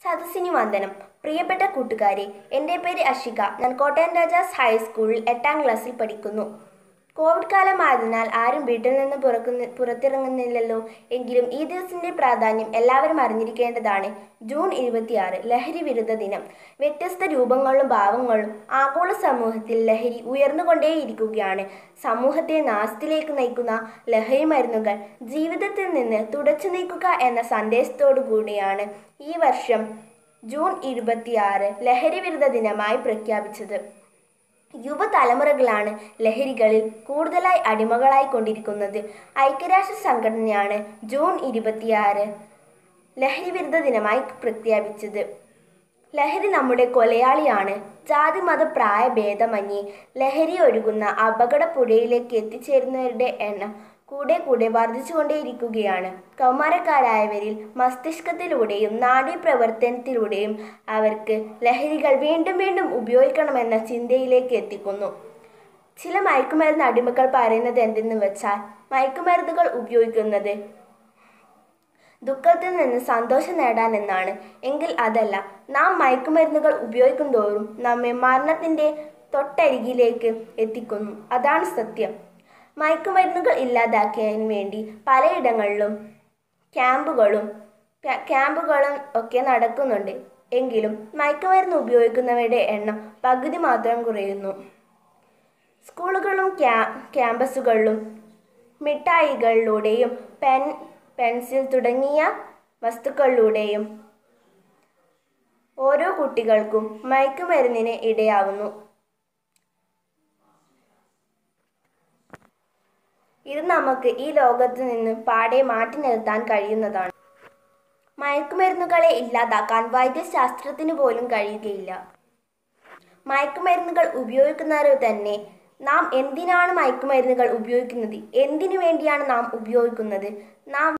സദസ്സിന് വന്ദനം പ്രിയപ്പെട്ട കൂട്ടുകാരെ എൻ്റെ പേര് അഷിക ഞാൻ കോട്ടയം രാജാസ് ഹൈസ്കൂളിൽ എട്ടാം ക്ലാസ്സിൽ പഠിക്കുന്നു കോവിഡ് കാലമായതിനാൽ ആരും വീട്ടിൽ നിന്ന് പുറക്കുന്ന പുറത്തിറങ്ങുന്നില്ലല്ലോ എങ്കിലും ഈ ദിവസത്തിന്റെ പ്രാധാന്യം എല്ലാവരും അറിഞ്ഞിരിക്കേണ്ടതാണ് ജൂൺ ഇരുപത്തിയാറ് ലഹരി വിരുദ്ധ ദിനം വ്യത്യസ്ത രൂപങ്ങളും ഭാവങ്ങളും ആഗോള സമൂഹത്തിൽ ലഹരി ഉയർന്നുകൊണ്ടേയിരിക്കുകയാണ് സമൂഹത്തെ നാശത്തിലേക്ക് നയിക്കുന്ന ലഹരി മരുന്നുകൾ ജീവിതത്തിൽ നിന്ന് തുടച്ചു നീക്കുക എന്ന സന്ദേശത്തോടു കൂടിയാണ് ഈ വർഷം ജൂൺ ഇരുപത്തിയാറ് ലഹരി വിരുദ്ധ ദിനമായി പ്രഖ്യാപിച്ചത് യുവതലമുറകളാണ് ലഹരികളിൽ കൂടുതലായി അടിമകളായി കൊണ്ടിരിക്കുന്നത് ഐക്യരാഷ്ട്ര സംഘടനയാണ് ജൂൺ ഇരുപത്തിയാറ് ലഹരി വിരുദ്ധ ദിനമായി പ്രഖ്യാപിച്ചത് ലഹരി നമ്മുടെ കൊലയാളിയാണ് ജാതി മത പ്രായ ഭേദമന്യേ ലഹരി ഒഴുകുന്ന അപകട പുഴയിലേക്ക് എത്തിച്ചേരുന്നവരുടെ എണ്ണം കൂടെ കൂടെ വർദ്ധിച്ചുകൊണ്ടേയിരിക്കുകയാണ് കൗമാരക്കാരായവരിൽ മസ്തിഷ്കത്തിലൂടെയും നാഡീപ്രവർത്തനത്തിലൂടെയും അവർക്ക് ലഹരികൾ വീണ്ടും വീണ്ടും ഉപയോഗിക്കണമെന്ന ചിന്തയിലേക്ക് എത്തിക്കുന്നു ചില മയക്കുമരുന്ന് അടിമകൾ പറയുന്നത് എന്തെന്ന് വെച്ചാൽ മയക്കുമരുന്നുകൾ ഉപയോഗിക്കുന്നത് ദുഃഖത്തിൽ നിന്ന് സന്തോഷം നേടാൻ എന്നാണ് എങ്കിൽ അതല്ല നാം മയക്കുമരുന്നുകൾ ഉപയോഗിക്കും തോറും നമ്മെ മരണത്തിൻ്റെ തൊട്ടരികിലേക്ക് എത്തിക്കുന്നു അതാണ് സത്യം മയക്കുമരുന്നുകൾ ഇല്ലാതാക്കിയതിനു വേണ്ടി പലയിടങ്ങളിലും ക്യാമ്പുകളും ക്യാമ്പുകളും ഒക്കെ നടക്കുന്നുണ്ട് എങ്കിലും മയക്കുമരുന്ന് ഉപയോഗിക്കുന്നവരുടെ എണ്ണം പകുതി മാത്രം കുറയുന്നു സ്കൂളുകളും ക്യാ ക്യാമ്പസുകളിലും മിഠായികളിലൂടെയും പെൻ പെൻസിൽ തുടങ്ങിയ വസ്തുക്കളിലൂടെയും ഓരോ കുട്ടികൾക്കും മയക്കുമരുന്നിന് ഇടയാവുന്നു ഇത് നമുക്ക് ഈ ലോകത്ത് നിന്ന് പാടെ മാറ്റി നിർത്താൻ കഴിയുന്നതാണ് മയക്കുമരുന്നുകളെ ഇല്ലാതാക്കാൻ വൈദ്യശാസ്ത്രത്തിന് പോലും കഴിയുകയില്ല മയക്കുമരുന്നുകൾ ഉപയോഗിക്കുന്നവർ തന്നെ നാം എന്തിനാണ് മയക്കുമരുന്നുകൾ ഉപയോഗിക്കുന്നത് എന്തിനു വേണ്ടിയാണ് നാം ഉപയോഗിക്കുന്നത് നാം